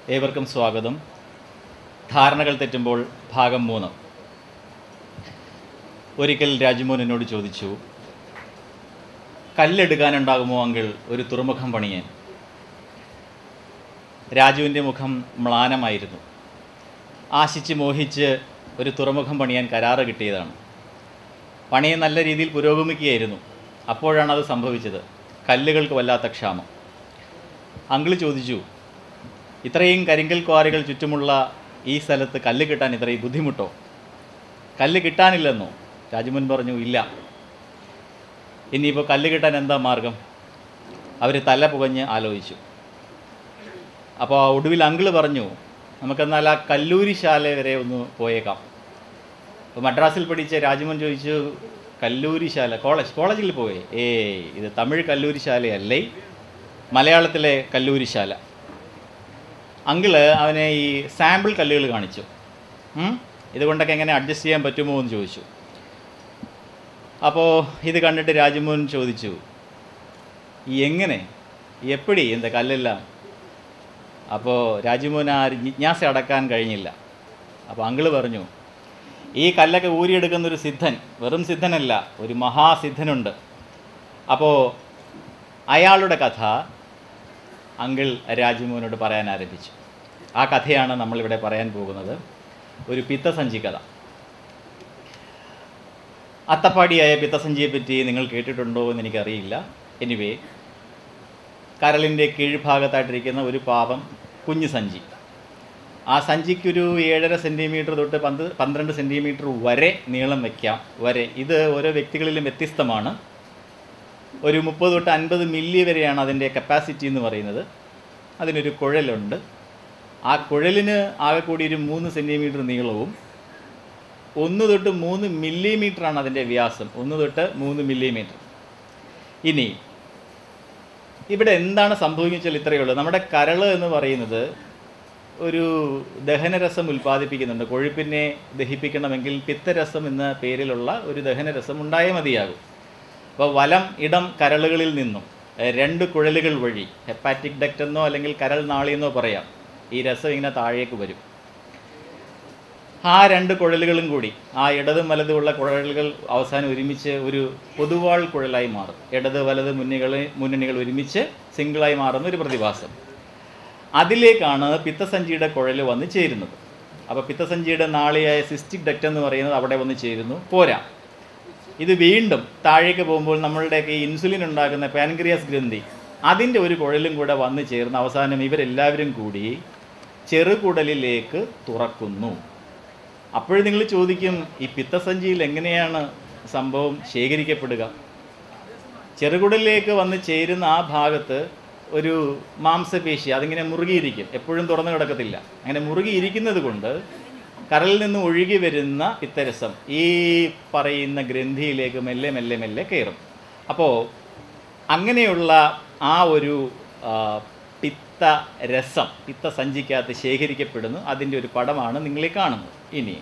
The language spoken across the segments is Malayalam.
ഏവർക്കും സ്വാഗതം ധാരണകൾ തെറ്റുമ്പോൾ ഭാഗം മൂന്ന് ഒരിക്കൽ രാജ്മോഹൻ എന്നോട് ചോദിച്ചു കല്ലെടുക്കാനുണ്ടാകുമോ അങ്കിൾ ഒരു തുറമുഖം പണിയാൻ രാജുവിൻ്റെ മുഖം മ്ലാനമായിരുന്നു ആശിച്ച് മോഹിച്ച് ഒരു തുറമുഖം പണിയാൻ കരാറ് കിട്ടിയതാണ് പണി നല്ല രീതിയിൽ പുരോഗമിക്കുകയായിരുന്നു അപ്പോഴാണ് അത് സംഭവിച്ചത് കല്ലുകൾക്ക് വല്ലാത്ത ക്ഷാമം അങ്കിള് ചോദിച്ചു ഇത്രയും കരിങ്കൽ ക്വാറികൾ ചുറ്റുമുള്ള ഈ സ്ഥലത്ത് കല്ല് കിട്ടാൻ ഇത്രയും ബുദ്ധിമുട്ടോ കല്ല് കിട്ടാനില്ലെന്നോ രാജുമോൻ പറഞ്ഞു ഇല്ല ഇനിയിപ്പോൾ കല്ല് കിട്ടാൻ എന്താ മാർഗം അവർ തല പുകഞ്ഞ് ആലോചിച്ചു അപ്പോൾ ഒടുവിൽ അങ്കിള് പറഞ്ഞു നമുക്കെന്നാൽ ആ കല്ലൂരിശാല വരെ ഒന്ന് പോയേക്കാം അപ്പോൾ മദ്രാസിൽ പഠിച്ച രാജമോൻ ചോദിച്ചു കല്ലൂരിശാല കോളേജ് കോളേജിൽ പോയേ ഏയ് ഇത് തമിഴ് കല്ലൂരിശാലയല്ലേ മലയാളത്തിലെ കല്ലൂരിശാല അങ്കിള് അവനെ ഈ സാമ്പിൾ കല്ലുകൾ കാണിച്ചു ഉം? ഇതുകൊണ്ടൊക്കെ എങ്ങനെ അഡ്ജസ്റ്റ് ചെയ്യാൻ പറ്റുമോ എന്ന് ചോദിച്ചു അപ്പോൾ ഇത് കണ്ടിട്ട് രാജമോഹൻ ചോദിച്ചു എങ്ങനെ എപ്പടി എന്താ കല്ലെല്ലാം അപ്പോൾ രാജമോഹൻ ആ ജിജ്ഞാസ അടക്കാൻ കഴിഞ്ഞില്ല അപ്പോൾ അങ്കിള് പറഞ്ഞു ഈ കല്ലൊക്കെ ഊരിയെടുക്കുന്ന ഒരു സിദ്ധൻ വെറും സിദ്ധനല്ല ഒരു മഹാസിദ്ധനുണ്ട് അപ്പോൾ അയാളുടെ കഥ അങ്കിൾ രാജുമോനോട് പറയാൻ ആരംഭിച്ചു ആ കഥയാണ് നമ്മളിവിടെ പറയാൻ പോകുന്നത് ഒരു പിത്തസഞ്ചി കഥ അത്തപ്പാടിയായ പിത്തസഞ്ചിയെ പറ്റി നിങ്ങൾ കേട്ടിട്ടുണ്ടോ എന്ന് എനിക്കറിയില്ല എനിവേ കരളിൻ്റെ കീഴ്ഭാഗത്തായിട്ടിരിക്കുന്ന ഒരു പാപം കുഞ്ഞു സഞ്ചി ആ സഞ്ചിക്കൊരു ഏഴര സെൻറ്റിമീറ്റർ തൊട്ട് പന്ത് പന്ത്രണ്ട് സെൻറ്റിമീറ്റർ വരെ നീളം വയ്ക്കാം വരെ ഇത് ഓരോ വ്യക്തികളിലും വ്യത്യസ്തമാണ് ഒരു മുപ്പത് തൊട്ട് അൻപത് മില്ലി വരെയാണ് അതിൻ്റെ കപ്പാസിറ്റി എന്ന് പറയുന്നത് അതിനൊരു കുഴലുണ്ട് ആ കുഴലിന് ആകെ കൂടി ഒരു മൂന്ന് സെൻറ്റിമീറ്റർ നീളവും ഒന്ന് തൊട്ട് മൂന്ന് മില്ലിമീറ്ററാണ് അതിൻ്റെ വ്യാസം ഒന്ന് തൊട്ട് മൂന്ന് മില്ലിമീറ്റർ ഇനി ഇവിടെ എന്താണ് സംഭവിച്ചാൽ ഇത്രയേ ഉള്ളൂ നമ്മുടെ കരള് എന്ന് പറയുന്നത് ഒരു ദഹനരസം ഉൽപ്പാദിപ്പിക്കുന്നുണ്ട് കൊഴുപ്പിനെ ദഹിപ്പിക്കണമെങ്കിൽ പിത്തരസം എന്ന പേരിലുള്ള ഒരു ദഹനരസം ഉണ്ടായേ മതിയാകും അപ്പോൾ വലം ഇടം കരളുകളിൽ നിന്നും എഹ്, രണ്ട് കുഴലുകൾ വഴി ഹെപ്പാറ്റിക് ഡക്റ്റ് എന്നോ അല്ലെങ്കിൽ കരൾ നാളി എന്നോ പറയാം ഈ രസം ഇങ്ങനെ താഴേക്ക് വരും ആ രണ്ട് കുഴലുകളും കൂടി ആ ഇടതും വലതുമുള്ള കുഴലുകൾ അവസാനം ഒരുമിച്ച് ഒരു പൊതുവാൾ കുഴലായി മാറും ഇടത് വലത് മുന്നികൾ മുന്നണികൾ ഒരുമിച്ച് സിംഗിളായി മാറുന്ന ഒരു പ്രതിഭാസം അതിലേക്കാണ് പിത്തസഞ്ചിയുടെ കുഴൽ വന്ന് ചേരുന്നത് അപ്പോൾ പിത്തസഞ്ചിയുടെ നാളിയായ സിസ്റ്റിക് ഡക്റ്റ് എന്ന് പറയുന്നത് അവിടെ വന്ന് ചേരുന്നു പോരാ ഇത് വീണ്ടും താഴേക്ക് പോകുമ്പോൾ നമ്മളുടെയൊക്കെ ഈ ഇൻസുലിൻ ഉണ്ടാക്കുന്ന പാൻക്രിയാസ് ഗ്രന്ഥി അതിൻ്റെ ഒരു കുഴലും കൂടെ വന്ന് ചേർന്ന് അവസാനം ഇവരെല്ലാവരും കൂടി ചെറുകുടലിലേക്ക് തുറക്കുന്നു അപ്പോഴും നിങ്ങൾ ചോദിക്കും ഈ പിത്തസഞ്ചിയിൽ എങ്ങനെയാണ് സംഭവം ശേഖരിക്കപ്പെടുക ചെറുകുടലിലേക്ക് വന്ന് ചേരുന്ന ആ ഭാഗത്ത് ഒരു മാംസപേശി അതിങ്ങനെ മുറുകിയിരിക്കും എപ്പോഴും തുറന്നു കിടക്കത്തില്ല അങ്ങനെ മുറുകിയിരിക്കുന്നത് കൊണ്ട് കരളിൽ നിന്ന് ഒഴുകി വരുന്ന പിത്തരസം ഈ പറയുന്ന ഗ്രന്ഥിയിലേക്ക് മെല്ലെ മെല്ലെ മെല്ലെ കയറും അപ്പോൾ അങ്ങനെയുള്ള ആ ഒരു ആ, പിത്തരസം പിത്തസഞ്ചിക്കകത്ത് ശേഖരിക്കപ്പെടുന്നു അതിൻ്റെ ഒരു പടമാണ് നിങ്ങളീ കാണുന്നത് ഇനി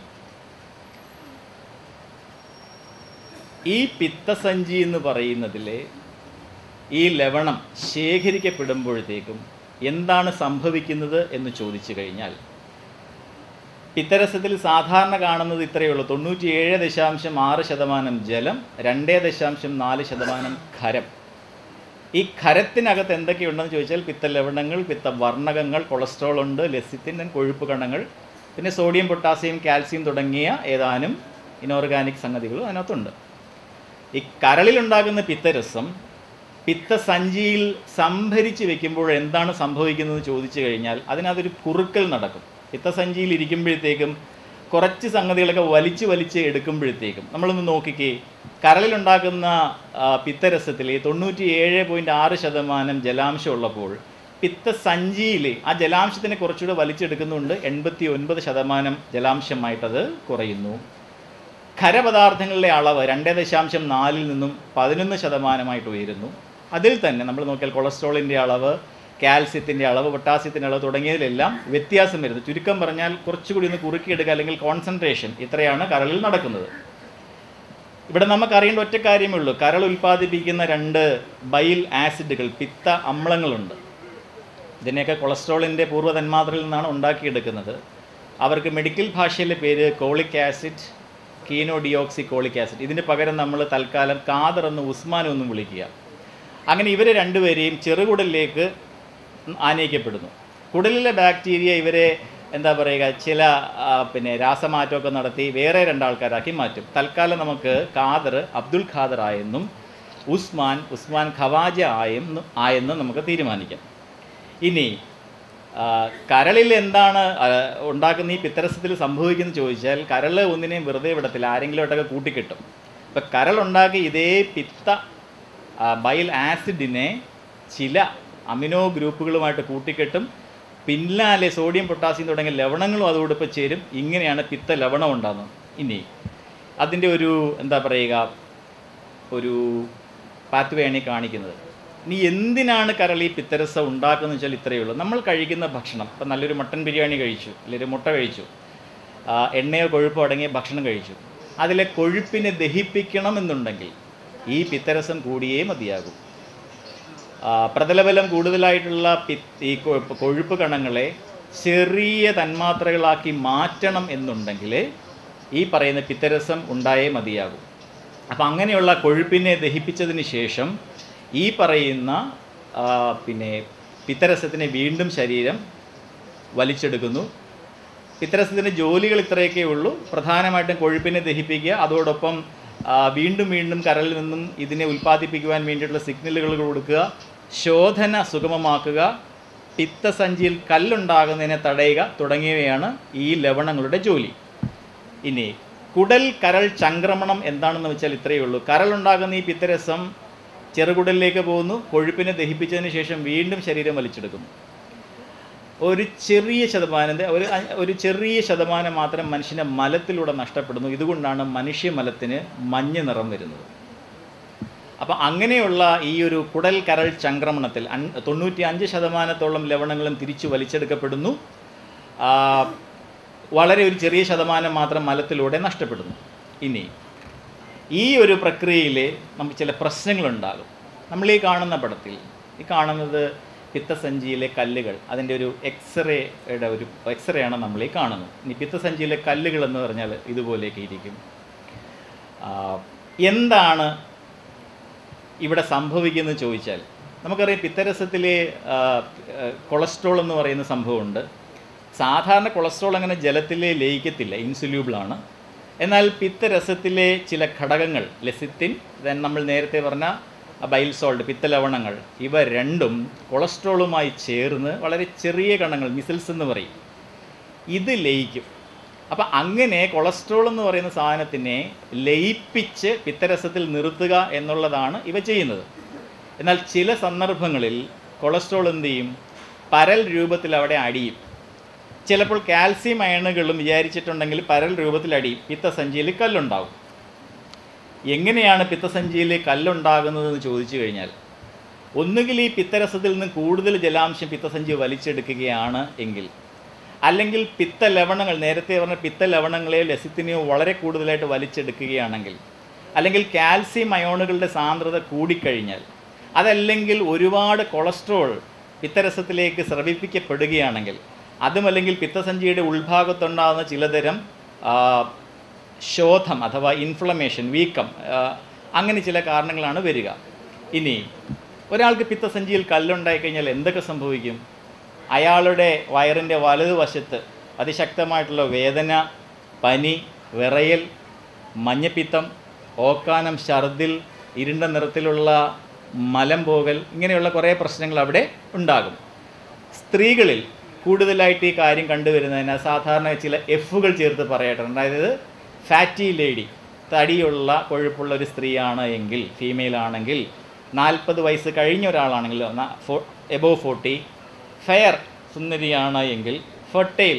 ഈ പിത്തസഞ്ചി എന്ന് പറയുന്നതിലെ ഈ ലവണം ശേഖരിക്കപ്പെടുമ്പോഴത്തേക്കും എന്താണ് സംഭവിക്കുന്നത് എന്ന് ചോദിച്ചു കഴിഞ്ഞാൽ പിത്തരസത്തിൽ സാധാരണ കാണുന്നത് ഇത്രയേ ഉള്ളൂ തൊണ്ണൂറ്റിയേഴ് ദശാംശം ആറ് ശതമാനം ജലം രണ്ടേ ദശാംശം നാല് ശതമാനം ഖരം ഈ ഖരത്തിനകത്ത് എന്തൊക്കെയുണ്ടെന്ന് ചോദിച്ചാൽ പിത്തലവണങ്ങൾ പിത്തവർണ്ണകങ്ങൾ കൊളസ്ട്രോൾ ഉണ്ട് ലെസിത്തിൻ കൊഴുപ്പ് കണങ്ങൾ പിന്നെ സോഡിയം പൊട്ടാസ്യം കാൽസ്യം തുടങ്ങിയ ഏതാനും ഇനോർഗാനിക് സംഗതികളും അതിനകത്തുണ്ട് ഈ കരളിലുണ്ടാകുന്ന പിത്തരസം പിത്തസഞ്ചിയിൽ സംഭരിച്ച് വെക്കുമ്പോൾ എന്താണ് സംഭവിക്കുന്നതെന്ന് ചോദിച്ചു കഴിഞ്ഞാൽ അതിനകത്തൊരു കുറുക്കൽ നടക്കും പിത്തസഞ്ചിയിൽ ഇരിക്കുമ്പോഴത്തേക്കും കുറച്ച് സംഗതികളൊക്കെ വലിച്ച് വലിച്ച് എടുക്കുമ്പോഴത്തേക്കും നമ്മളൊന്ന് നോക്കിക്കേ കരളിലുണ്ടാക്കുന്ന ആ, പിത്തരസത്തിൽ തൊണ്ണൂറ്റി ഏഴ് പോയിൻറ്റ് ആറ് ശതമാനം ജലാംശം ഉള്ളപ്പോൾ പിത്തസഞ്ചിയിൽ ആ ജലാംശത്തിനെ കുറച്ചുകൂടെ വലിച്ചെടുക്കുന്നുണ്ട് എൺപത്തി ഒൻപത് ശതമാനം ജലാംശമായിട്ടത് കുറയുന്നു ഖരപദാർത്ഥങ്ങളുടെ അളവ് രണ്ട് ദശാംശം നാലിൽ നിന്നും പതിനൊന്ന് ശതമാനമായിട്ട് ഉയരുന്നു അതിൽ തന്നെ നമ്മൾ നോക്കിയാൽ കൊളസ്ട്രോളിൻ്റെ അളവ് കാൽസ്യത്തിൻ്റെ അളവ് പൊട്ടാസ്യത്തിൻ്റെ അളവ് തുടങ്ങിയതിലെല്ലാം വ്യത്യാസം വരുന്നു ചുരുക്കം പറഞ്ഞാൽ കുറച്ചുകൂടി ഒന്ന് കുറുക്കിയെടുക്കുക അല്ലെങ്കിൽ കോൺസെൻട്രേഷൻ ഇത്രയാണ് കരളിൽ നടക്കുന്നത് ഇവിടെ നമുക്കറിയേണ്ട ഒറ്റ കാര്യമേ ഉള്ളൂ കരൾ ഉൽപ്പാദിപ്പിക്കുന്ന രണ്ട് ബൈൽ ആസിഡുകൾ പിത്ത അമ്ലങ്ങളുണ്ട് ഇതിനെയൊക്കെ കൊളസ്ട്രോളിൻ്റെ പൂർവ്വ തന്മാത്രയിൽ നിന്നാണ് ഉണ്ടാക്കിയെടുക്കുന്നത് അവർക്ക് മെഡിക്കൽ ഭാഷയിലെ പേര് cholic acid chenodeoxycholic acid ഇതിന് പകരം നമ്മൾ തൽക്കാലം കാദർ എന്ന് ഉസ്മാൻ എന്നും വിളിക്കുക അങ്ങനെ ഇവരെ രണ്ടുപേരെയും ചെറുകുടലിലേക്ക് ആനയിക്കപ്പെടുന്നു കുടലിലെ ബാക്ടീരിയ ഇവരെ എന്താ പറയുക ചില ആ, പിന്നെ രാസമാറ്റമൊക്കെ നടത്തി വേറെ രണ്ടാൾക്കാരാക്കി മാറ്റും തൽക്കാലം നമുക്ക് ഖാദർ അബ്ദുൽ ഖാദർ ആയെന്നും ഉസ്മാൻ ഉസ്മാൻ ഖവാജ ആയെന്നും ആയെന്നും നമുക്ക് തീരുമാനിക്കാം ഇനി ആ, കരളിൽ എന്താണ് ആ, ഉണ്ടാക്കുന്ന ഈ പിത്തരസത്തിൽ സംഭവിക്കുന്നത് ചോദിച്ചാൽ കരൾ ഒന്നിനെയും വെറുതെ വിടത്തില്ല ആരെങ്കിലുമായിട്ടൊക്കെ കൂട്ടിക്കിട്ടും ഇപ്പം കരളുണ്ടാക്കി ഇതേ പിത്ത ആ, ബൈൽ ആസിഡിനെ ചില അമിനോ ഗ്രൂപ്പുകളുമായിട്ട് കൂട്ടിക്കെട്ടും പിന്നാലെ സോഡിയം പൊട്ടാസ്യം തുടങ്ങിയ ലവണങ്ങളും അതോടൊപ്പം ചേരും ഇങ്ങനെയാണ് പിത്ത ലവണം ഉണ്ടാകുന്നത് ഇനി അതിൻ്റെ ഒരു എന്താ പറയുക ഒരു പാത്വേയാണ് ഈ കാണിക്കുന്നത് ഇനി എന്തിനാണ് കരൾ ഈ പിത്തരസം ഉണ്ടാക്കുന്നത് വെച്ചാൽ ഇത്രയേ ഉള്ളൂ നമ്മൾ കഴിക്കുന്ന ഭക്ഷണം ഇപ്പം നല്ലൊരു മട്ടൻ ബിരിയാണി കഴിച്ചു അല്ലെങ്കിൽ ഒരു മുട്ട കഴിച്ചു ആ, എണ്ണയോ കൊഴുപ്പോ അടങ്ങിയ ഭക്ഷണം കഴിച്ചു അതിലെ കൊഴുപ്പിനെ ദഹിപ്പിക്കണം എന്നുണ്ടെങ്കിൽ ഈ പിത്തരസം കൂടിയേ മതിയാകും ആ, പ്രതലബലം കൂടുതലായിട്ടുള്ള പി ഈ കൊ- കൊഴുപ്പ് കണങ്ങളെ ചെറിയ തന്മാത്രകളാക്കി മാറ്റണം എന്നുണ്ടെങ്കിൽ ഈ പറയുന്ന പിത്തരസം ഉണ്ടായേ മതിയാകും അപ്പം അങ്ങനെയുള്ള കൊഴുപ്പിനെ ദഹിപ്പിച്ചതിന് ശേഷം ഈ പറയുന്ന ആ, പിന്നെ പിത്തരസത്തിനെ വീണ്ടും ശരീരം വലിച്ചെടുക്കുന്നു പിത്തരസത്തിൻ്റെ ജോലികൾ ഇത്രയൊക്കെ ഉള്ളൂ പ്രധാനമായിട്ടും കൊഴുപ്പിനെ ദഹിപ്പിക്കുക അതോടൊപ്പം ആ, വീണ്ടും വീണ്ടും കരളിൽ നിന്നും ഇതിനെ ഉൽപ്പാദിപ്പിക്കുവാൻ വേണ്ടിയിട്ടുള്ള സിഗ്നലുകൾ കൊടുക്കുക ശോധന സുഗമമാക്കുക പിത്തസഞ്ചിയിൽ കല്ലുണ്ടാകുന്നതിനെ തടയുക തുടങ്ങിയവയാണ് ഈ ലവണങ്ങളുടെ ജോലി ഇനി കുടൽ കരൾ ചംക്രമണം എന്താണെന്ന് വെച്ചാൽ ഇത്രയേ ഉള്ളൂ കരളുണ്ടാകുന്ന ഈ പിത്തരസം ചെറുകുടലിലേക്ക് പോകുന്നു കൊഴുപ്പിനെ ദഹിപ്പിച്ചതിന് ശേഷം വീണ്ടും ശരീരം വലിച്ചെടുക്കുന്നു ഒരു ചെറിയ ശതമാനം ഒരു അ- ഒരു ചെറിയ ശതമാനം മാത്രം മനുഷ്യൻ്റെ മലത്തിലൂടെ നഷ്ടപ്പെടുന്നു ഇതുകൊണ്ടാണ് മനുഷ്യ മലത്തിന് മഞ്ഞ നിറം വരുന്നത് അപ്പം അങ്ങനെയുള്ള ഈ ഒരു കുടൽ കരൾ ചംക്രമണത്തിൽ അൻ തൊണ്ണൂറ്റി അഞ്ച് ശതമാനത്തോളം ലവണങ്ങളും തിരിച്ചു വലിച്ചെടുക്കപ്പെടുന്നു ആ, വളരെ ഒരു ചെറിയ ശതമാനം മാത്രം മലത്തിലൂടെ നഷ്ടപ്പെടുന്നു ഇനി ഈ ഒരു പ്രക്രിയയിൽ നമുക്ക് ചില പ്രശ്നങ്ങളുണ്ടാകും നമ്മൾ ഈ കാണുന്ന പടത്തിൽ ഈ കാണുന്നത് പിത്തസഞ്ചിയിലെ കല്ലുകൾ അതിൻ്റെ ഒരു എക്സ്റേയുടെ ഒരു എക്സ്റേ ആണ് നമ്മൾ ഈ കാണുന്നത് ഇനി പിത്തസഞ്ചിയിലെ കല്ലുകൾ എന്ന് പറഞ്ഞാൽ ഇതുപോലെയൊക്കെ ഇരിക്കും ആ, എന്താണ് ഇവിടെ സംഭവിക്കുന്നത് ചോദിച്ചാൽ നമുക്കറിയാം പിത്തരസത്തിലെ ആ, ആ, കൊളസ്ട്രോൾ എന്ന് പറയുന്ന സംഭവമുണ്ട് സാധാരണ കൊളസ്ട്രോൾ അങ്ങനെ ജലത്തിൽ ലയിക്കത്തില്ല ഇൻസുല്യൂബിളാണ് എന്നാൽ പിത്തരസത്തിലെ ചില ഘടകങ്ങൾ ലെസിത്തിൻ ദെൻ നമ്മൾ നേരത്തെ പറഞ്ഞ ബൈൽ സോൾട്ട് പിത്തലവണങ്ങൾ ഇവ രണ്ടും കൊളസ്ട്രോളുമായി ചേർന്ന് വളരെ ചെറിയ കണങ്ങൾ മിസിൽസ് എന്ന് പറയും ഇത് ലയിക്കും അപ്പം അങ്ങനെ കൊളസ്ട്രോൾ എന്ന് പറയുന്ന സാധനത്തിനെ ലയിപ്പിച്ച് പിത്തരസത്തിൽ നിർത്തുക എന്നുള്ളതാണ് ഇവ ചെയ്യുന്നത് എന്നാൽ ചില സന്ദർഭങ്ങളിൽ കൊളസ്ട്രോൾ എന്ത് ചെയ്യും പരൽ രൂപത്തിൽ അവിടെ അടിയും ചിലപ്പോൾ കാൽസ്യം അയണുകളും വിചാരിച്ചിട്ടുണ്ടെങ്കിൽ പരൽ രൂപത്തിൽ അടിയും പിത്തസഞ്ചിയിൽ കല്ലുണ്ടാവും എങ്ങനെയാണ് പിത്തസഞ്ചിയിൽ കല്ലുണ്ടാകുന്നതെന്ന് ചോദിച്ചു കഴിഞ്ഞാൽ ഒന്നുകിൽ ഈ പിത്തരസത്തിൽ നിന്ന് കൂടുതൽ ജലാംശം പിത്തസഞ്ചി വലിച്ചെടുക്കുകയാണ് എങ്കിൽ അല്ലെങ്കിൽ പിത്ത ലവണങ്ങൾ നേരത്തെ പറഞ്ഞ പിത്ത ലവണങ്ങളെയോ ലസിത്തിനെയോ വളരെ കൂടുതലായിട്ട് വലിച്ചെടുക്കുകയാണെങ്കിൽ അല്ലെങ്കിൽ കാൽസ്യം അയോണുകളുടെ സാന്ദ്രത കൂടിക്കഴിഞ്ഞാൽ അതല്ലെങ്കിൽ ഒരുപാട് കൊളസ്ട്രോൾ പിത്തരസത്തിലേക്ക് സ്രവിപ്പിക്കപ്പെടുകയാണെങ്കിൽ അതുമല്ലെങ്കിൽ പിത്തസഞ്ചിയുടെ ഉൾഭാഗത്തുണ്ടാകുന്ന ചിലതരം ആ, ശോധം അഥവാ ഇൻഫ്ലമേഷൻ വീക്കം ആ, അങ്ങനെ ചില കാരണങ്ങളാണ് വരിക ഇനി ഒരാൾക്ക് പിത്തസഞ്ചിയിൽ കല്ലുണ്ടായി കഴിഞ്ഞാൽ എന്തൊക്കെ സംഭവിക്കും അയാളുടെ വയറിൻ്റെ വലതുവശത്ത് അതിശക്തമായിട്ടുള്ള വേദന പനി വിറയൽ മഞ്ഞപ്പിത്തം ഓക്കാനം ഛർദിൽ ഇരുണ്ട നിറത്തിലുള്ള മലം പോകൽ ഇങ്ങനെയുള്ള കുറേ പ്രശ്നങ്ങൾ അവിടെ ഉണ്ടാകും സ്ത്രീകളിൽ കൂടുതലായിട്ട് ഈ കാര്യം കണ്ടുവരുന്നതിന് സാധാരണ ചില എഫുകൾ ചേർത്ത് പറയട്ടുണ്ട് അതായത് ഫാറ്റി ലേഡി തടിയുള്ള കൊഴുപ്പുള്ള ഒരു സ്ത്രീയാണ് എങ്കിൽ ഫീമെയിൽ ആണെങ്കിൽ നാൽപ്പത് വയസ്സ് കഴിഞ്ഞ ഒരാളാണെങ്കിൽ എബോവ് ഫോർട്ടി ഫെയർ സുന്ദരിയാണ് എങ്കിൽ ഫെർട്ടൈൽ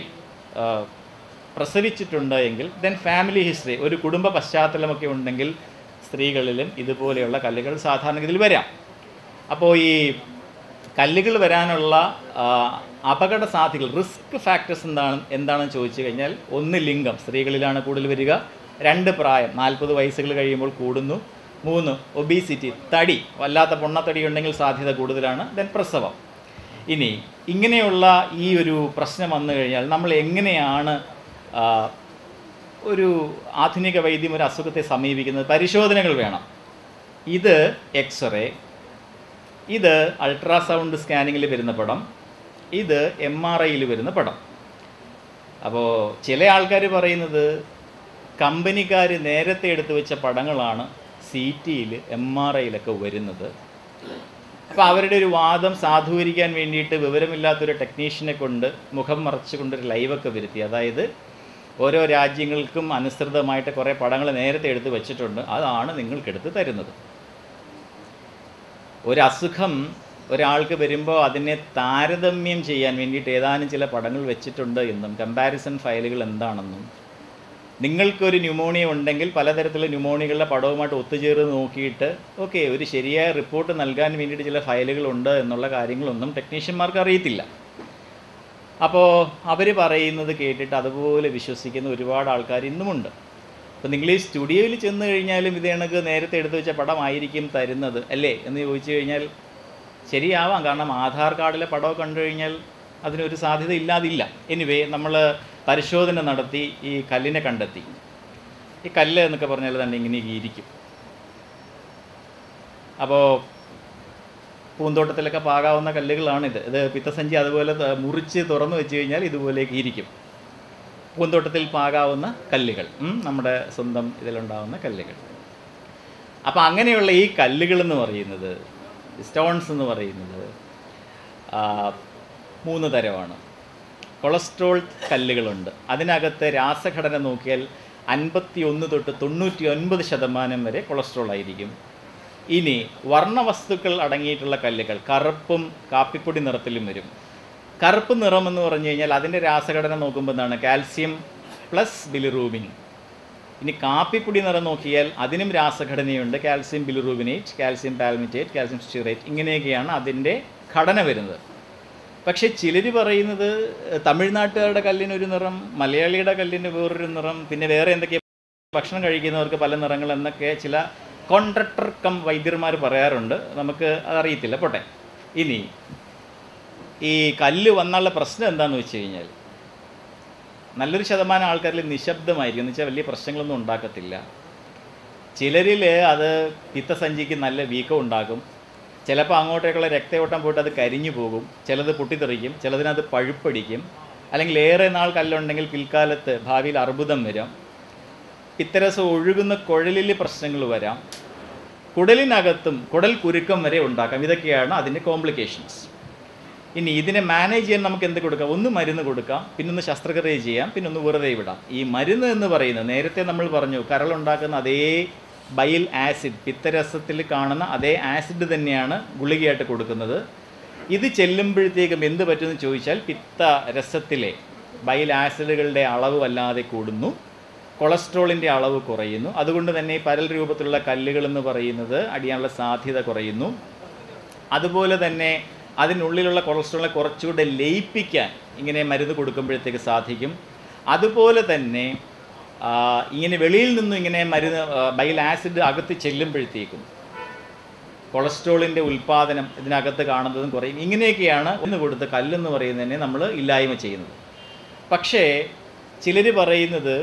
പ്രസവിച്ചിട്ടുണ്ട് എങ്കിൽ ദെൻ ഫാമിലി ഹിസ്റ്ററി ഒരു കുടുംബ പശ്ചാത്തലമൊക്കെ ഉണ്ടെങ്കിൽ സ്ത്രീകളിലും ഇതുപോലെയുള്ള കല്ലുകൾ സാധാരണഗതിയിൽ വരാം അപ്പോൾ ഈ കല്ലുകൾ വരാനുള്ള ആ, അപകട സാധ്യതകൾ റിസ്ക് ഫാക്ടേഴ്സ് എന്താണ് എന്താണെന്ന് ചോദിച്ചു കഴിഞ്ഞാൽ ഒന്ന് ലിംഗം സ്ത്രീകളിലാണ് കൂടുതൽ വരിക രണ്ട് പ്രായം നാൽപ്പത് വയസ്സുകൾ കഴിയുമ്പോൾ കൂടുന്നു മൂന്ന് ഒബീസിറ്റി തടി വല്ലാത്ത പൊണ്ണത്തടി ഉണ്ടെങ്കിൽ സാധ്യത കൂടുതലാണ് ദെൻ പ്രസവം ഇനി ഇങ്ങനെയുള്ള ഈ ഒരു പ്രശ്നം വന്നു കഴിഞ്ഞാൽ നമ്മൾ എങ്ങനെയാണ് ആ, ഒരു ആധുനിക വൈദ്യം ഒരു അസുഖത്തെ സമീപിക്കുന്നത് പരിശോധനകൾ വേണം ഇത് എക്സ്റേ ഇത് അൾട്രാസൗണ്ട് സ്കാനിങ്ങിൽ വരുന്ന പടം ഇത് എം ആർ ഐയിൽ വരുന്ന പടം അപ്പോൾ ചില ആൾക്കാർ പറയുന്നത് കമ്പനിക്കാർ നേരത്തെ എടുത്തു വെച്ച പടങ്ങളാണ് സി ടിയിൽ എം ആർ ഐയിലൊക്കെ വരുന്നത് അപ്പോൾ അവരുടെ ഒരു വാദം സാധൂകരിക്കാൻ വേണ്ടിയിട്ട് വിവരമില്ലാത്തൊരു ടെക്നീഷ്യനെ കൊണ്ട് മുഖം മറച്ചുകൊണ്ടൊരു ലൈവൊക്കെ വരുത്തി അതായത് ഓരോ രാജ്യങ്ങൾക്കും അനുസൃതമായിട്ട് കുറേ പടങ്ങൾ നേരത്തെ എടുത്ത് വെച്ചിട്ടുണ്ട് അതാണ് നിങ്ങൾക്കെടുത്ത് തരുന്നത് ഒരു അസുഖം ഒരാൾക്ക് വരുമ്പോൾ അതിനെ താരതമ്യം ചെയ്യാൻ വേണ്ടിയിട്ട് ഏതാനും ചില പടങ്ങൾ വെച്ചിട്ടുണ്ട് എന്നും കമ്പാരിസൺ ഫയലുകൾ എന്താണെന്നും നിങ്ങൾക്കൊരു ന്യൂമോണിയ ഉണ്ടെങ്കിൽ പലതരത്തിലുള്ള ന്യൂമോണിയകളുടെ പടവുമായിട്ട് ഒത്തുചേർന്ന് നോക്കിയിട്ട് ഓക്കെ ഒരു ശരിയായ റിപ്പോർട്ട് നൽകാൻ വേണ്ടിയിട്ട് ചില ഫയലുകളുണ്ട് എന്നുള്ള കാര്യങ്ങളൊന്നും ടെക്നീഷ്യന്മാർക്ക് അറിയത്തില്ല അപ്പോൾ അവർ പറയുന്നത് കേട്ടിട്ട് അതുപോലെ വിശ്വസിക്കുന്ന ഒരുപാട് ആൾക്കാർ ഇന്നുമുണ്ട് അപ്പോൾ നിങ്ങൾ ഈ സ്റ്റുഡിയോയിൽ ചെന്ന് കഴിഞ്ഞാലും ഇത് കണക്ക് നേരത്തെ എടുത്തു വെച്ച പടമായിരിക്കും തരുന്നത് അല്ലേ എന്ന് ചോദിച്ചു കഴിഞ്ഞാൽ ശരിയാവാം കാരണം ആധാർ കാർഡിലെ പടമൊക്കെ കണ്ടു കഴിഞ്ഞാൽ അതിനൊരു സാധ്യത ഇല്ലാതില്ല എനിവേ നമ്മൾ പരിശോധന നടത്തി ഈ കല്ലിനെ കണ്ടെത്തി ഈ കല്ല് എന്നൊക്കെ പറഞ്ഞാൽ തന്നെ ഇങ്ങനെ ഇരിക്കും അപ്പോൾ പൂന്തോട്ടത്തിലൊക്കെ പാകാവുന്ന കല്ലുകളാണിത് ഇത് പിത്തസഞ്ചി അതുപോലെ ത- മുറിച്ച് തുറന്നു വെച്ച് കഴിഞ്ഞാൽ ഇതുപോലെയൊക്കെ ഇരിക്കും പൂന്തോട്ടത്തിൽ പാകാവുന്ന കല്ലുകൾ ഉം, നമ്മുടെ സ്വന്തം ഇതിലുണ്ടാവുന്ന കല്ലുകൾ അപ്പോൾ അങ്ങനെയുള്ള ഈ കല്ലുകൾ എന്ന് പറയുന്നത് സ്റ്റോൺസ് എന്ന് പറയുന്നത് ആ, മൂന്ന് തരമാണ് കൊളസ്ട്രോൾ കല്ലുകളുണ്ട് അതിനകത്ത് രാസഘടന നോക്കിയാൽ അൻപത്തി ഒന്ന് തൊട്ട് തൊണ്ണൂറ്റി ഒൻപത് ശതമാനം വരെ കൊളസ്ട്രോൾ ആയിരിക്കും ഇനി വർണ്ണവസ്തുക്കൾ അടങ്ങിയിട്ടുള്ള കല്ലുകൾ കറുപ്പും കാപ്പിപ്പൊടി നിറത്തിലും വരും കറുപ്പ് നിറം എന്ന് പറഞ്ഞു കഴിഞ്ഞാൽ അതിൻ്റെ രാസഘടന നോക്കുമ്പോൾ എന്താണ് കാൽസ്യം പ്ലസ് ബിലിറൂബിൻ ഇനി കാപ്പിപ്പൊടി നിറം നോക്കിയാൽ അതിനും രാസഘടനയുണ്ട് calcium bilirubinate calcium palmitate calcium stearate ഇങ്ങനെയൊക്കെയാണ് അതിൻ്റെ ഘടന വരുന്നത് പക്ഷേ ചിലർ പറയുന്നത് ഏഹ്, തമിഴ്നാട്ടുകാരുടെ കല്ലിനൊരു നിറം മലയാളിയുടെ കല്ലിന് വേറൊരു നിറം പിന്നെ വേറെ എന്തൊക്കെ ഭക്ഷണം കഴിക്കുന്നവർക്ക് പല നിറങ്ങൾ എന്നൊക്കെ ചില കോൺട്രക്ടർ കം വൈദ്യന്മാർ പറയാറുണ്ട് നമുക്ക് അതറിയത്തില്ല പോട്ടെ ഇനി ഈ കല്ല് വന്നുള്ള പ്രശ്നം എന്താണെന്ന് വെച്ച് കഴിഞ്ഞാൽ നല്ലൊരു ശതമാനം ആൾക്കാരിൽ നിശബ്ദമായിരിക്കും എന്ന് വെച്ചാൽ വലിയ പ്രശ്നങ്ങളൊന്നും ഉണ്ടാക്കത്തില്ല ചിലരിൽ അത് പിത്തസഞ്ചിക്ക് നല്ല വീക്കം ഉണ്ടാകും ചിലപ്പോൾ അങ്ങോട്ടേക്കുള്ള രക്തയോട്ടം പോയിട്ട് അത് കരിഞ്ഞു പോകും ചിലത് പൊട്ടിത്തെറിക്കും ചിലതിനകത്ത് പഴുപ്പടിക്കും അല്ലെങ്കിൽ ഏറെ നാൾ കല്ലുണ്ടെങ്കിൽ പിൽക്കാലത്ത് ഭാവിയിൽ അർബുദം വരാം പിത്തരസം ഒഴുകുന്ന കുഴലിൽ പ്രശ്നങ്ങൾ വരാം കുടലിനകത്തും കുടൽ കുരുക്കം വരെ ഉണ്ടാക്കാം ഇതൊക്കെയാണ് അതിൻ്റെ കോംപ്ലിക്കേഷൻസ് ഇനി ഇതിനെ മാനേജ് ചെയ്യാൻ നമുക്ക് എന്ത് കൊടുക്കാം ഒന്ന് മരുന്ന് കൊടുക്കാം പിന്നൊന്ന് ശസ്ത്രക്രിയ ചെയ്യാം പിന്നൊന്ന് വെറുതെ വിടാം ഈ മരുന്ന് എന്ന് പറയുന്നത് നേരത്തെ നമ്മൾ പറഞ്ഞു കരളുണ്ടാക്കുന്ന അതേ ബൈൽ ആസിഡ് പിത്തരസത്തിൽ കാണുന്ന അതേ ആസിഡ് തന്നെയാണ് ഗുളികയായിട്ട് കൊടുക്കുന്നത് ഇത് ചെല്ലുമ്പോഴത്തേക്കും എന്ത് പറ്റുമെന്ന് ചോദിച്ചാൽ പിത്ത രസത്തിലെ ബൈൽ ആസിഡുകളുടെ അളവ് വല്ലാതെ കൂടുന്നു കൊളസ്ട്രോളിൻ്റെ അളവ് കുറയുന്നു അതുകൊണ്ട് തന്നെ ഈ പരൽ രൂപത്തിലുള്ള കല്ലുകൾ എന്ന് പറയുന്നത് അടിയാനുള്ള സാധ്യത കുറയുന്നു അതുപോലെ തന്നെ അതിനുള്ളിലുള്ള കൊളസ്ട്രോളിനെ കുറച്ചുകൂടെ ലയിപ്പിക്കാൻ ഇങ്ങനെ മരുന്ന് കൊടുക്കുമ്പോഴത്തേക്ക് സാധിക്കും അതുപോലെ തന്നെ ആ, ഇങ്ങനെ വെളിയിൽ നിന്നും ഇങ്ങനെ മരുന്ന് ആ, ബൈൽ ആസിഡ് അകത്ത് ചെല്ലുമ്പോഴത്തേക്കും കൊളസ്ട്രോളിൻ്റെ ഉൽപ്പാദനം ഇതിനകത്ത് കാണുന്നതും കുറയും ഇങ്ങനെയൊക്കെയാണ് ഒന്ന് കൊടുത്ത് കല്ലെന്ന് പറയുന്നതിനെ നമ്മൾ ഇല്ലായ്മ ചെയ്യുന്നത് പക്ഷേ ചിലർ പറയുന്നത്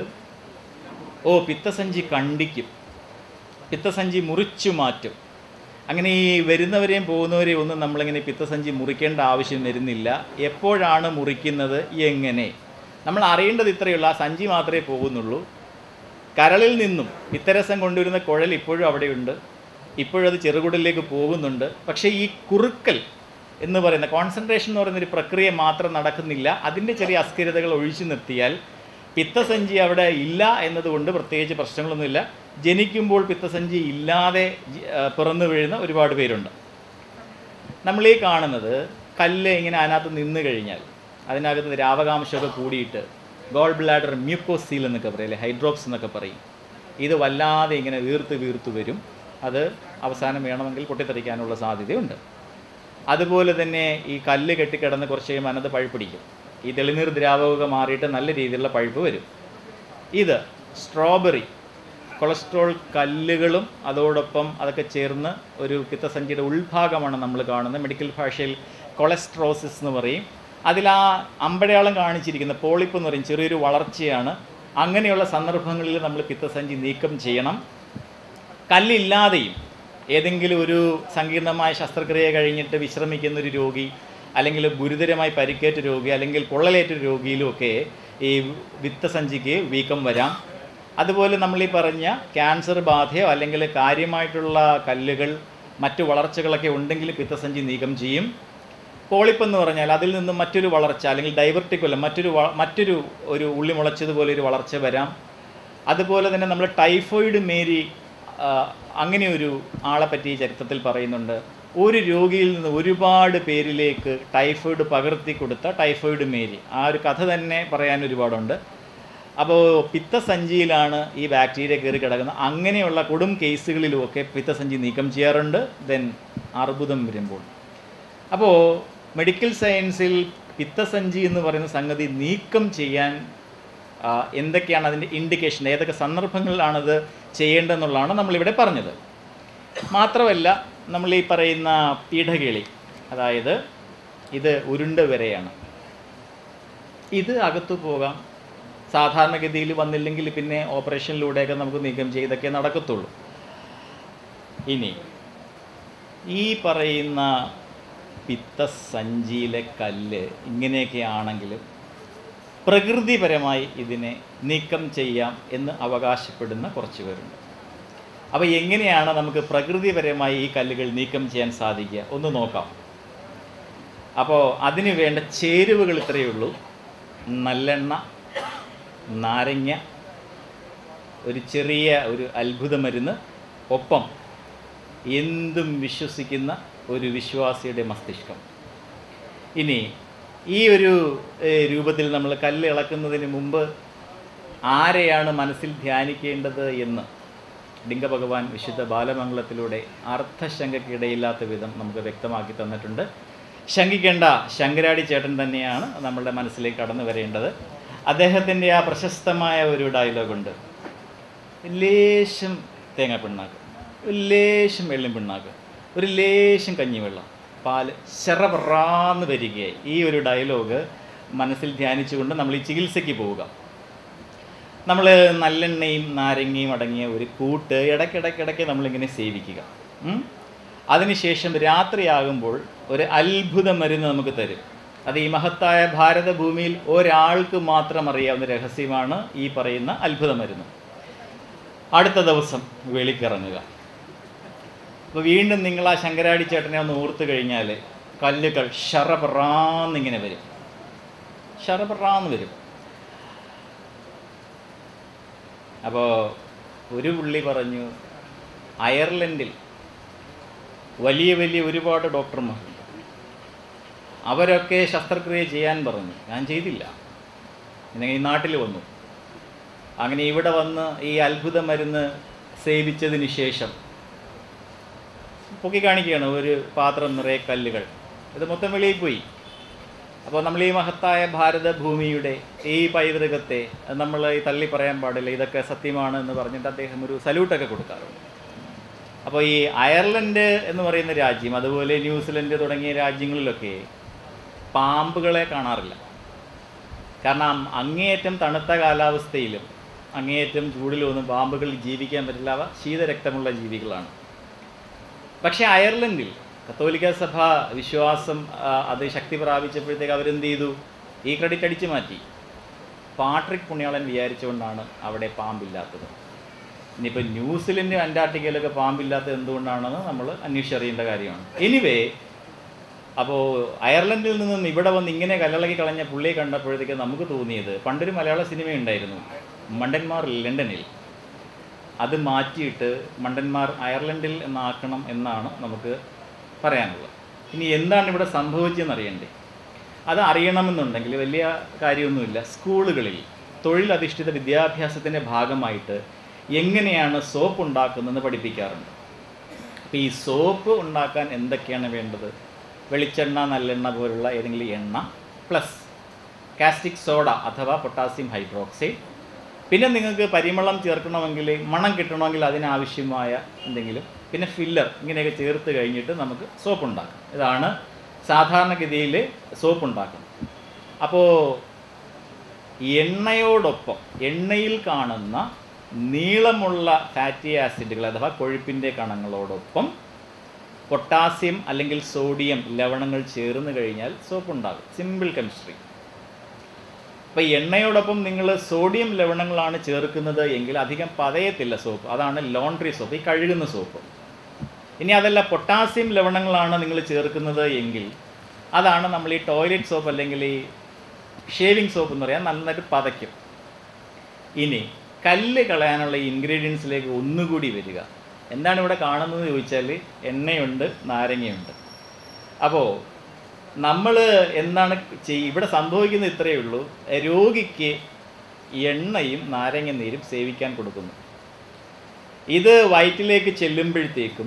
ഓ പിത്തസഞ്ചി കണ്ടിക്കും പിത്തസഞ്ചി മുറിച്ചു മാറ്റും അങ്ങനെ ഈ വരുന്നവരെയും പോകുന്നവരെയും ഒന്നും നമ്മളിങ്ങനെ പിത്തസഞ്ചി മുറിക്കേണ്ട ആവശ്യം വരുന്നില്ല എപ്പോഴാണ് മുറിക്കുന്നത് എങ്ങനെ നമ്മൾ അറിയേണ്ടത് ഇത്രയേ ഉള്ളൂ ആ സഞ്ചി മാത്രമേ പോകുന്നുള്ളൂ കരളിൽ നിന്നും പിത്തരസം കൊണ്ടുവരുന്ന കുഴൽ ഇപ്പോഴും അവിടെയുണ്ട് ഇപ്പോഴത് ചെറുകുടലിലേക്ക് പോകുന്നുണ്ട് പക്ഷേ ഈ കുറുക്കൽ എന്ന് പറയുന്ന കോൺസെൻട്രേഷൻ എന്ന് പറയുന്ന ഒരു പ്രക്രിയ മാത്രം നടക്കുന്നില്ല അതിൻ്റെ ചെറിയ അസ്ഥിരതകൾ ഒഴിച്ചു നിർത്തിയാൽ പിത്തസഞ്ചി അവിടെ ഇല്ല എന്നതുകൊണ്ട് പ്രത്യേകിച്ച് പ്രശ്നങ്ങളൊന്നുമില്ല ജനിക്കുമ്പോൾ പിത്തസഞ്ചി ഇല്ലാതെ ജി- ആ, പിറന്നു വീഴുന്ന ഒരുപാട് പേരുണ്ട് നമ്മൾ ഈ കാണുന്നത് കല്ല് ഇങ്ങനെ അതിനകത്ത് നിന്ന് കഴിഞ്ഞാൽ അതിനകത്ത് ദ്രാവകാംശമൊക്കെ കൂടിയിട്ട് ഗോൾ ബ്ലാഡർ മ്യൂക്കോസീൽ എന്നൊക്കെ പറയും അല്ലെ ഹൈഡ്രോപ്സ് എന്നൊക്കെ പറയും ഇത് വല്ലാതെ ഇങ്ങനെ വീർത്ത് വീർത്ത് വരും അത് അവസാനം വേണമെങ്കിൽ പൊട്ടിത്തെറിക്കാനുള്ള സാധ്യതയുണ്ട് അതുപോലെ തന്നെ ഈ കല്ല് കെട്ടിക്കിടന്ന് കുറച്ച് കഴിയുമ്പോൾ അതിനകത്ത് പഴുപ്പിടിക്കും ഈ തെളിനീർ ദ്രാവകമൊക്കെ മാറിയിട്ട് നല്ല രീതിയിലുള്ള പഴുപ്പ് വരും ഇത് സ്ട്രോബെറി കൊളസ്ട്രോൾ കല്ലുകളും അതോടൊപ്പം അതൊക്കെ ചേർന്ന് ഒരു പിത്തസഞ്ചിയുടെ ഉൾഭാഗമാണ് നമ്മൾ കാണുന്നത് മെഡിക്കൽ ഭാഷയിൽ കൊളസ്ട്രോസിസ് എന്ന് പറയും അതിൽ ആ അമ്പടയാളം കാണിച്ചിരിക്കുന്ന പോളിപ്പ് എന്ന് പറയും ചെറിയൊരു വളർച്ചയാണ് അങ്ങനെയുള്ള സന്ദർഭങ്ങളിൽ നമ്മൾ പിത്തസഞ്ചി നീക്കം ചെയ്യണം കല്ലില്ലാതെയും ഏതെങ്കിലും ഒരു സങ്കീർണമായ ശസ്ത്രക്രിയ കഴിഞ്ഞിട്ട് വിശ്രമിക്കുന്ന ഒരു രോഗി അല്ലെങ്കിൽ ഗുരുതരമായി പരിക്കേറ്റ രോഗി അല്ലെങ്കിൽ പൊള്ളലേറ്റ രോഗിയിലുമൊക്കെ ഈ വിത്തസഞ്ചിക്ക് വീക്കം വരാം അതുപോലെ നമ്മൾ ഈ പറഞ്ഞ ക്യാൻസർ ബാധയോ അല്ലെങ്കിൽ കാര്യമായിട്ടുള്ള കല്ലുകൾ മറ്റു വളർച്ചകളൊക്കെ ഉണ്ടെങ്കിൽ പിത്തസഞ്ചി നീക്കം ചെയ്യും പോളിപ്പ് എന്ന് പറഞ്ഞാൽ അതിൽ നിന്ന് മറ്റൊരു വളർച്ച അല്ലെങ്കിൽ ഡൈവർട്ടിക്കുല മറ്റൊരു വ- മറ്റൊരു ഒരു ഉള്ളി മുളച്ചതുപോലെ ഒരു വളർച്ച വരാം അതുപോലെ തന്നെ നമ്മൾ ടൈഫോയിഡ് മേരി ആ, അങ്ങനെ ഒരു ആളെ പറ്റി ചരിത്രത്തിൽ പറയുന്നുണ്ട് ഒരു രോഗിയിൽ നിന്ന് ഒരുപാട് പേരിലേക്ക് ടൈഫോയിഡ് പകർത്തി കൊടുത്ത ടൈഫോയിഡ് മേരി ആ ഒരു കഥ തന്നെ പറയാൻ ഒരുപാടുണ്ട് അപ്പോൾ പിത്തസഞ്ചിയിലാണ് ഈ ബാക്ടീരിയ കയറി കിടക്കുന്നത് അങ്ങനെയുള്ള കൊടും കേസുകളിലുമൊക്കെ പിത്തസഞ്ചി നീക്കം ചെയ്യാറുണ്ട് ദെൻ അർബുദം വരുമ്പോൾ അപ്പോൾ മെഡിക്കൽ സയൻസിൽ പിത്തസഞ്ചി എന്ന് പറയുന്ന സംഗതി നീക്കം ചെയ്യാൻ ആ, എന്തൊക്കെയാണ് അതിൻ്റെ ഇൻഡിക്കേഷൻ ഏതൊക്കെ സന്ദർഭങ്ങളിലാണത് ചെയ്യേണ്ടതെന്നുള്ളതാണ് നമ്മളിവിടെ പറഞ്ഞത് മാത്രമല്ല നമ്മൾ ഈ പറയുന്ന പീഠകിളി അതായത് ഇത് ഉരുണ്ട വരെയാണ് ഇത് അകത്തു പോകാം സാധാരണഗതിയിൽ വന്നില്ലെങ്കിൽ പിന്നെ ഓപ്പറേഷനിലൂടെയൊക്കെ നമുക്ക് നീക്കം ചെയ്തൊക്കെ നടക്കത്തുള്ളൂ ഇനി ഈ പറയുന്ന പിത്തസഞ്ചിയിലെ കല്ല് ഇങ്ങനെയൊക്കെ ആണെങ്കിലും പ്രകൃതിപരമായി ഇതിനെ നീക്കം ചെയ്യാം എന്ന് അവകാശപ്പെടുന്ന കുറച്ച് പേരുണ്ട് അപ്പോൾ എങ്ങനെയാണ് നമുക്ക് പ്രകൃതിപരമായി ഈ കല്ലുകൾ നീക്കം ചെയ്യാൻ സാധിക്കുക ഒന്ന് നോക്കാം അപ്പോൾ അതിന് വേണ്ട ചേരുവകൾ ഇത്രയേ ഉള്ളൂ നല്ലെണ്ണ നാരങ്ങ ഒരു ചെറിയ ഒരു അത്ഭുത മരുന്ന് ഒപ്പം എന്തും വിശ്വസിക്കുന്ന ഒരു വിശ്വാസിയുടെ മസ്തിഷ്കം ഇനി ഈ ഒരു ഏഹ്, രൂപത്തിൽ നമ്മൾ കല്ല് ഇളക്കുന്നതിന് മുമ്പ് ആരെയാണ് മനസ്സിൽ ധ്യാനിക്കേണ്ടത് എന്ന് ലിംഗഭഗവാൻ വിശുദ്ധ ബാലമംഗളത്തിലൂടെ അർത്ഥശങ്കയ്ക്കിടയില്ലാത്ത വിധം നമുക്ക് വ്യക്തമാക്കി തന്നിട്ടുണ്ട് ശങ്കിക്കേണ്ട ശങ്കരാടി ചേട്ടൻ തന്നെയാണ് നമ്മളുടെ മനസ്സിലേക്ക് കടന്നു വരേണ്ടത് അദ്ദേഹത്തിൻ്റെ ആ പ്രശസ്തമായ ഒരു ഡയലോഗുണ്ട് ലേശം തേങ്ങ പിണ്ണാക്ക് ഒരു ലേശം വെള്ളം പിണ്ണാക്ക് ഒരു ലേശം കഞ്ഞിവെള്ളം പാല് ശറപറാന്ന് വരികയായി ഈ ഒരു ഡയലോഗ് മനസ്സിൽ ധ്യാനിച്ചുകൊണ്ട് നമ്മൾ ഈ ചികിത്സയ്ക്ക് പോവുക നമ്മൾ നല്ലെണ്ണയും നാരങ്ങയും അടങ്ങിയ ഒരു കൂട്ട് ഇടയ്ക്കിടയ്ക്കിടയ്ക്ക് നമ്മളിങ്ങനെ സേവിക്കുക ഉം? അതിനുശേഷം രാത്രിയാകുമ്പോൾ ഒരു അത്ഭുത മരുന്ന് നമുക്ക് തരും അത് ഈ മഹത്തായ ഭാരതഭൂമിയിൽ ഒരാൾക്ക് മാത്രം അറിയാവുന്ന രഹസ്യമാണ് ഈ പറയുന്ന അത്ഭുത മരുന്ന് അടുത്ത ദിവസം വെളിക്കിറങ്ങുക അപ്പോൾ വീണ്ടും നിങ്ങൾ ആ ശങ്കരാടി ചേട്ടനെ ഒന്ന് ഓർത്ത് കഴിഞ്ഞാൽ കല്ലുകൾ ഷറപറാന്നിങ്ങനെ വരും ഷറപറാന്ന് വരും അപ്പോൾ ഒരു പുള്ളി പറഞ്ഞു അയർലൻഡിൽ വലിയ വലിയ ഒരുപാട് ഡോക്ടർമാരുണ്ട് അവരൊക്കെ ശസ്ത്രക്രിയ ചെയ്യാൻ പറഞ്ഞു ഞാൻ ചെയ്തില്ല പിന്നെ ഈ നാട്ടിൽ വന്നു അങ്ങനെ ഇവിടെ വന്ന് ഈ അത്ഭുത മരുന്ന് സേവിച്ചതിന് ശേഷം പൊക്കി കാണിക്കുകയാണ് ഒരു പാത്രം നിറയെ കല്ലുകൾ ഇത് മൊത്തം വെളിയിൽ പോയി അപ്പോൾ നമ്മൾ ഈ മഹത്തായ ഭാരതഭൂമിയുടെ ഈ പൈതൃകത്തെ നമ്മൾ ഈ തള്ളി പറയാൻ പാടില്ല ഇതൊക്കെ സത്യമാണ് എന്ന് പറഞ്ഞിട്ട് അദ്ദേഹം ഒരു സല്യൂട്ടൊക്കെ കൊടുക്കാറുണ്ട് അപ്പോൾ ഈ അയർലൻഡ് എന്ന് പറയുന്ന രാജ്യം അതുപോലെ ന്യൂസിലൻഡ് തുടങ്ങിയ രാജ്യങ്ങളിലൊക്കെ പാമ്പുകളെ കാണാറില്ല കാരണം അങ്ങേയറ്റം തണുത്ത കാലാവസ്ഥയിലും അങ്ങേയറ്റം ചൂടിലൊന്നും പാമ്പുകൾ ജീവിക്കാൻ പറ്റില്ല അവ ശീതരക്തമുള്ള ജീവികളാണ് പക്ഷേ അയർലൻഡിൽ കത്തോലിക്ക സഭ വിശ്വാസം ആ, അത് ശക്തി പ്രാപിച്ചപ്പോഴത്തേക്ക് അവരെന്ത് ചെയ്തു ഈ ക്രെഡിറ്റ് അടിച്ചു മാറ്റി പാട്രിക് പുണ്യാളൻ വിചാരിച്ചുകൊണ്ടാണ് അവിടെ പാമ്പില്ലാത്തത് ഇനിയിപ്പോൾ ന്യൂസിലൻഡ് അന്റാർട്ടിക്കയിലൊക്കെ പാമ്പില്ലാത്തത് എന്തുകൊണ്ടാണെന്ന് നമ്മൾ അന്വേഷിച്ചറിയേണ്ട കാര്യമാണ് എനിവേ അപ്പോൾ അയർലൻഡിൽ നിന്നും ഇവിടെ വന്ന് ഇങ്ങനെ കല്ലളക്കി കളഞ്ഞ പുള്ളിയെ കണ്ടപ്പോഴത്തേക്ക് നമുക്ക് തോന്നിയത് പണ്ടൊരു മലയാള സിനിമ ഉണ്ടായിരുന്നു മണ്ടന്മാർ ലണ്ടനിൽ അത് മാറ്റിയിട്ട് മണ്ടന്മാർ അയർലൻഡിൽ എന്നാക്കണം എന്നാണ് നമുക്ക് പറയാനുള്ളത് ഇനി എന്താണ് ഇവിടെ സംഭവിച്ചതെന്ന് അറിയണ്ടേ അത് അറിയണമെന്നുണ്ടെങ്കിൽ വലിയ കാര്യമൊന്നുമില്ല സ്കൂളുകളിൽ തൊഴിലധിഷ്ഠിത വിദ്യാഭ്യാസത്തിൻ്റെ ഭാഗമായിട്ട് എങ്ങനെയാണ് സോപ്പ് ഉണ്ടാക്കുന്നതെന്ന് പഠിപ്പിക്കാറുണ്ട് അപ്പോൾ ഈ സോപ്പ് ഉണ്ടാക്കാൻ എന്തൊക്കെയാണ് വേണ്ടത് വെളിച്ചെണ്ണ നല്ലെണ്ണ പോലുള്ള ഏതെങ്കിലും എണ്ണ പ്ലസ് കാസ്റ്റിക് സോഡ അഥവാ പൊട്ടാസ്യം ഹൈഡ്രോക്സൈഡ് പിന്നെ നിങ്ങൾക്ക് പരിമളം ചേർക്കണമെങ്കിൽ മണം കിട്ടണമെങ്കിൽ അതിനാവശ്യമായ എന്തെങ്കിലും പിന്നെ ഫില്ലർ ഇങ്ങനെയൊക്കെ ചേർത്ത് കഴിഞ്ഞിട്ട് നമുക്ക് സോപ്പ് ഉണ്ടാക്കാം ഇതാണ് സാധാരണഗതിയിൽ സോപ്പ് ഉണ്ടാക്കുന്നത് അപ്പോൾ എണ്ണയോടൊപ്പം എണ്ണയിൽ കാണുന്ന നീളമുള്ള ഫാറ്റി ആസിഡുകൾ അഥവാ കൊഴുപ്പിൻ്റെ കണങ്ങളോടൊപ്പം പൊട്ടാസ്യം അല്ലെങ്കിൽ സോഡിയം ലവണങ്ങൾ ചേർന്ന് കഴിഞ്ഞാൽ സോപ്പ് ഉണ്ടാകും സിമ്പിൾ കെമിസ്ട്രി അപ്പോൾ എണ്ണയോടൊപ്പം നിങ്ങൾ സോഡിയം ലവണങ്ങളാണ് ചേർക്കുന്നത് എങ്കിൽ അധികം പതയത്തില്ല സോപ്പ് അതാണ് ലോണ്ട്രി സോപ്പ് ഈ കഴുകുന്ന സോപ്പ് ഇനി അതല്ല പൊട്ടാസ്യം ലവണങ്ങളാണ് നിങ്ങൾ ചേർക്കുന്നത് എങ്കിൽ അതാണ് നമ്മൾ ഈ ടോയ്ലറ്റ് സോപ്പ് അല്ലെങ്കിൽ ഈ ഷേവിംഗ് സോപ്പ് എന്ന് പറയാൻ നന്നായിട്ട് പതയ്ക്കും ഇനി കല്ല് കളയാനുള്ള ഇൻഗ്രീഡിയൻസിലേക്ക് ഒന്നുകൂടി വരിക എന്താണ് ഇവിടെ കാണുന്നത് ചോദിച്ചാൽ എണ്ണയുണ്ട് നാരങ്ങയുണ്ട് അപ്പോൾ നമ്മൾ എന്താണ് ചെയ് ഇവിടെ സംഭവിക്കുന്നത് ഇത്രയേ ഉള്ളൂ രോഗിക്ക് എണ്ണയും നാരങ്ങ നീരും സേവിക്കാൻ കൊടുക്കുന്നു ഇത് വയറ്റിലേക്ക് ചെല്ലുമ്പോഴത്തേക്കും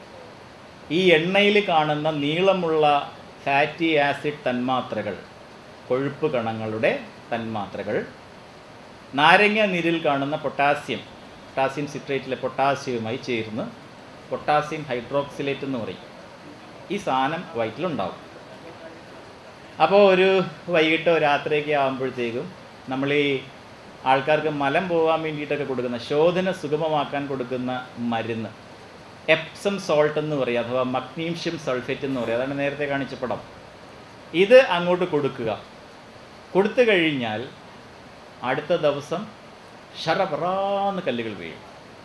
ഈ എണ്ണയിൽ കാണുന്ന നീളമുള്ള ഫാറ്റി ആസിഡ് തന്മാത്രകൾ കൊഴുപ്പ് കണങ്ങളുടെ തന്മാത്രകൾ നാരങ്ങ നീരിൽ കാണുന്ന പൊട്ടാസ്യം പൊട്ടാസ്യം സിട്രേറ്റിലെ പൊട്ടാസ്യവുമായി ചേർന്ന് പൊട്ടാസ്യം ഹൈഡ്രോക്സിലേറ്റ് എന്ന് പറയും ഈ സാധനം വയറ്റിലുണ്ടാവും അപ്പോൾ ഒരു വൈകിട്ടോ രാത്രിയൊക്കെ ആകുമ്പോഴത്തേക്കും നമ്മൾ ഈ ആൾക്കാർക്ക് മലം പോകാൻ വേണ്ടിയിട്ടൊക്കെ കൊടുക്കുന്ന ശോധന സുഗമമാക്കാൻ കൊടുക്കുന്ന മരുന്ന് എപ്സം സോൾട്ട് എന്ന് പറയും അഥവാ മഗ്നീഷ്യം സൾഫേറ്റ് എന്ന് പറയും അതാണ് നേരത്തെ കാണിച്ച പടം ഇത് അങ്ങോട്ട് കൊടുക്കുക കൊടുത്തു കഴിഞ്ഞാൽ അടുത്ത ദിവസം ഷറപറാന്ന് കല്ലുകൾ വീഴും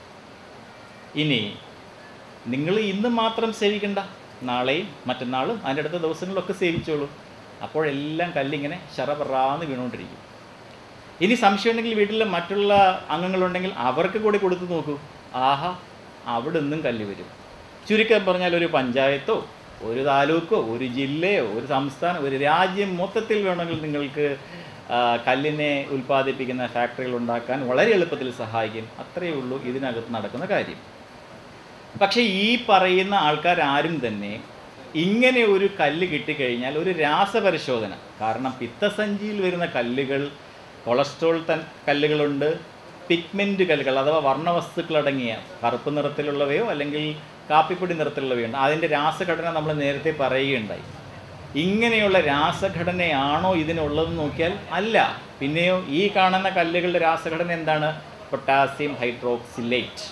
ഇനി നിങ്ങൾ ഇന്ന് മാത്രം സേവിക്കണ്ട നാളെയും മറ്റന്നാളും അതിൻ്റെ അടുത്ത ദിവസങ്ങളിലൊക്കെ സേവിച്ചോളൂ അപ്പോഴെല്ലാം കല്ലിങ്ങനെ ഷറപറാന്ന് വീണുകൊണ്ടിരിക്കും ഇനി സംശയം ഉണ്ടെങ്കിൽ വീട്ടിൽ മറ്റുള്ള അംഗങ്ങളുണ്ടെങ്കിൽ അവർക്ക് കൂടി കൊടുത്തു നോക്കൂ ആഹാ അവിടെ നിന്നും കല്ല് വരും ചുരുക്കം പറഞ്ഞാൽ ഒരു പഞ്ചായത്തോ ഒരു താലൂക്കോ ഒരു ജില്ലയോ ഒരു സംസ്ഥാനം ഒരു രാജ്യം മൊത്തത്തിൽ വേണമെങ്കിൽ നിങ്ങൾക്ക് ആ, കല്ലിനെ ഉൽപ്പാദിപ്പിക്കുന്ന ഫാക്ടറികൾ ഉണ്ടാക്കാൻ വളരെ എളുപ്പത്തിൽ സഹായിക്കും അത്രയേ ഉള്ളൂ ഇതിനകത്ത് നടക്കുന്ന കാര്യം പക്ഷേ ഈ പറയുന്ന ആൾക്കാർ ആരും തന്നെ ഇങ്ങനെ ഒരു കല്ല് കിട്ടിക്കഴിഞ്ഞാൽ ഒരു രാസപരിശോധന കാരണം പിത്തസഞ്ചിയിൽ വരുന്ന കല്ലുകൾ കൊളസ്ട്രോൾ തൻ കല്ലുകളുണ്ട് പിഗ്മെൻറ്റ് കല്ലുകൾ അഥവാ വർണ്ണവസ്തുക്കളടങ്ങിയ കറുപ്പ് നിറത്തിലുള്ളവയോ അല്ലെങ്കിൽ കാപ്പിപ്പൊടി നിറത്തിലുള്ളവയോ ഉണ്ട് അതിൻ്റെ രാസഘടന നമ്മൾ നേരത്തെ പറയുകയുണ്ടായി ഇങ്ങനെയുള്ള രാസഘടനയാണോ ഇതിനുള്ളതെന്ന് നോക്കിയാൽ അല്ല പിന്നെയോ ഈ കാണുന്ന കല്ലുകളുടെ രാസഘടന എന്താണ് പൊട്ടാസ്യം ഹൈഡ്രോക്സിലേറ്റ്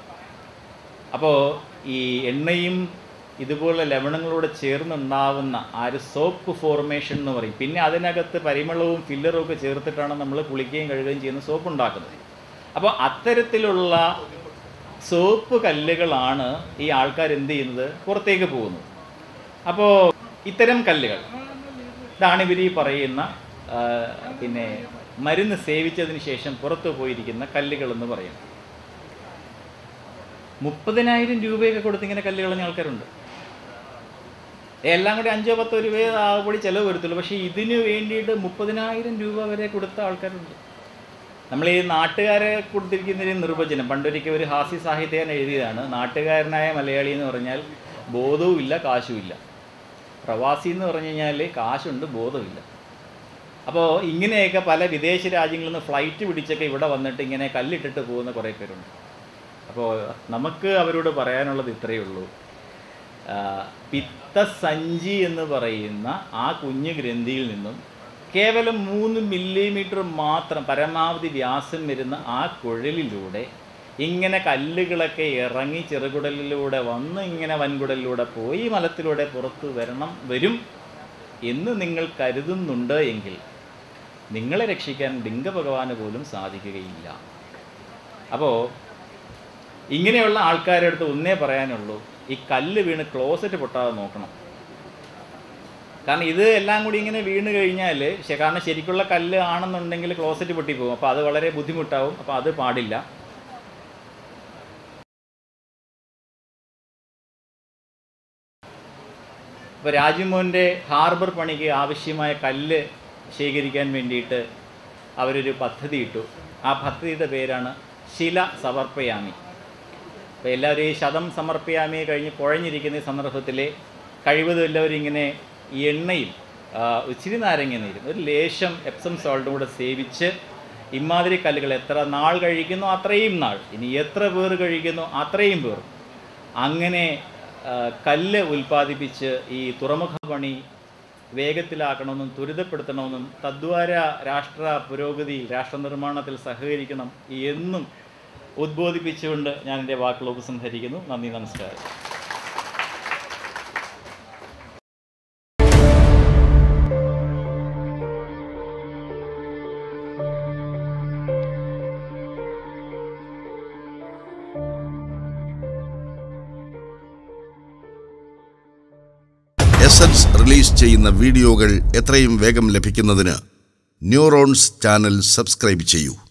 അപ്പോൾ ഈ എണ്ണയും ഇതുപോലെ ലവണങ്ങളോട് ചേർന്നുണ്ടാവുന്ന ആ ഒരു സോപ്പ് ഫോർമേഷൻ എന്ന് പറയും പിന്നെ അതിനകത്ത് പരിമളവും ഫില്ലറും ഒക്കെ ചേർത്തിട്ടാണ് നമ്മൾ കുളിക്കുകയും കഴുകുകയും ചെയ്യുന്ന സോപ്പ് ഉണ്ടാക്കുന്നത് അപ്പോൾ അത്തരത്തിലുള്ള സോപ്പ് കല്ലുകളാണ് ഈ ആൾക്കാർ എന്ത് ചെയ്യുന്നത് പുറത്തേക്ക് പോകുന്നത് അപ്പോൾ ഇത്തരം കല്ലുകൾ ഇതാണ് ഇവർ ഈ പറയുന്ന ആ, പിന്നെ മരുന്ന് സേവിച്ചതിന് ശേഷം പുറത്തു പോയിരിക്കുന്ന കല്ലുകൾ എന്ന് പറയുന്നത് മുപ്പതിനായിരം രൂപയൊക്കെ കൊടുത്ത് ഇങ്ങനെ കല്ല് കളഞ്ഞ ആൾക്കാരുണ്ട് എല്ലാം കൂടി അഞ്ചോ പത്തോ രൂപയോ ആകുമ്പോൾ ചിലവ് വരത്തുള്ളൂ പക്ഷേ ഇതിന് വേണ്ടിയിട്ട് മുപ്പതിനായിരം രൂപ വരെ കൊടുത്ത ആൾക്കാരുണ്ട് നമ്മൾ ഈ നാട്ടുകാരെ കൊടുത്തിരിക്കുന്നതിന് നിർവചനം പണ്ടൊരിക്കൽ ഒരു ഹാസ്യ സാഹിത്യകാരൻ എഴുതിയതാണ് നാട്ടുകാരനായ മലയാളി എന്ന് പറഞ്ഞാൽ ബോധവും ഇല്ല കാശും ഇല്ല പ്രവാസി എന്ന് പറഞ്ഞു കഴിഞ്ഞാൽ കാശുണ്ട് ബോധമില്ല അപ്പോൾ ഇങ്ങനെയൊക്കെ പല വിദേശ രാജ്യങ്ങളിൽ നിന്ന് ഫ്ലൈറ്റ് പിടിച്ചൊക്കെ ഇവിടെ വന്നിട്ട് ഇങ്ങനെ കല്ലിട്ടിട്ട് പോകുന്ന കുറേ പേരുണ്ട് അപ്പോൾ നമുക്ക് അവരോട് പറയാനുള്ളത് ഇത്രയേ ഉള്ളൂ ആ, പിത്തസഞ്ചി എന്ന് പറയുന്ന ആ കുഞ്ഞു ഗ്രന്ഥിയിൽ നിന്നും കേവലം മൂന്ന് മില്ലിമീറ്റർ മാത്രം പരമാവധി വ്യാസം വരുന്ന ആ കുഴലിലൂടെ ഇങ്ങനെ കല്ലുകളൊക്കെ ഇറങ്ങി ചെറുകുടലിലൂടെ വന്ന് ഇങ്ങനെ വൻകുടലിലൂടെ പോയി മലത്തിലൂടെ പുറത്ത് വരണം വരും എന്ന് നിങ്ങൾ കരുതുന്നുണ്ട് എങ്കിൽ നിങ്ങളെ രക്ഷിക്കാൻ ലിംഗഭഗവാന് പോലും സാധിക്കുകയില്ല അപ്പോൾ ഇങ്ങനെയുള്ള ആൾക്കാരുടെ അടുത്ത് ഒന്നേ പറയാനുള്ളൂ ഈ കല്ല് വീണ് ക്ലോസറ്റ് പൊട്ടാതെ നോക്കണം കാരണം ഇത് എല്ലാം കൂടി ഇങ്ങനെ വീണ് കഴിഞ്ഞാൽ ശ- കാരണം ശരിക്കുള്ള കല്ല് ആണെന്നുണ്ടെങ്കിൽ ക്ലോസറ്റ് പൊട്ടിപ്പോകും അപ്പോൾ അത് വളരെ ബുദ്ധിമുട്ടാവും അപ്പോൾ അത് പാടില്ല ഇപ്പോൾ രാജ്മോഹൻ്റെ ഹാർബർ പണിക്ക് ആവശ്യമായ കല്ല് ശേഖരിക്കാൻ വേണ്ടിയിട്ട് അവരൊരു പദ്ധതി ഇട്ടു ആ പദ്ധതിയുടെ പേരാണ് ശില സമർപ്പയാമി അപ്പോൾ എല്ലാവരും ഈ ശതം സമർപ്പയാമി കഴിഞ്ഞ് കുഴഞ്ഞിരിക്കുന്ന ഈ സന്ദർഭത്തിൽ കഴിവതും എല്ലാവരും ഇങ്ങനെ ഈ എണ്ണയിൽ ആ, ഇച്ചിരി നാരങ്ങ നീരും ഒരു ലേശം എപ്സം സോൾട്ടും കൂടെ സേവിച്ച് ഇമാതിരി കല്ലുകൾ എത്ര നാൾ കഴിക്കുന്നു അത്രയും നാൾ ഇനി എത്ര പേർ കഴിക്കുന്നു അത്രയും പേർ അങ്ങനെ ആ, കല്ല് ഉൽപ്പാദിപ്പിച്ച് ഈ തുറമുഖ പണി വേഗത്തിലാക്കണമെന്നും ത്വരിതപ്പെടുത്തണമെന്നും തദ്വാര രാഷ്ട്ര പുരോഗതിയിൽ രാഷ്ട്ര നിർമ്മാണത്തിൽ സഹകരിക്കണം എന്നും ഉദ്ബോധിപ്പിച്ചുകൊണ്ട് ഞാൻ എൻ്റെ വാക്കുകൾ ഉപസംഹരിക്കുന്നു നന്ദി നമസ്കാരം എസൻസ് റിലീസ് ചെയ്യുന്ന വീഡിയോകൾ എത്രയും വേഗം ലഭിക്കുന്നതിന് ന്യൂറോൺസ് ചാനൽ സബ്സ്ക്രൈബ് ചെയ്യൂ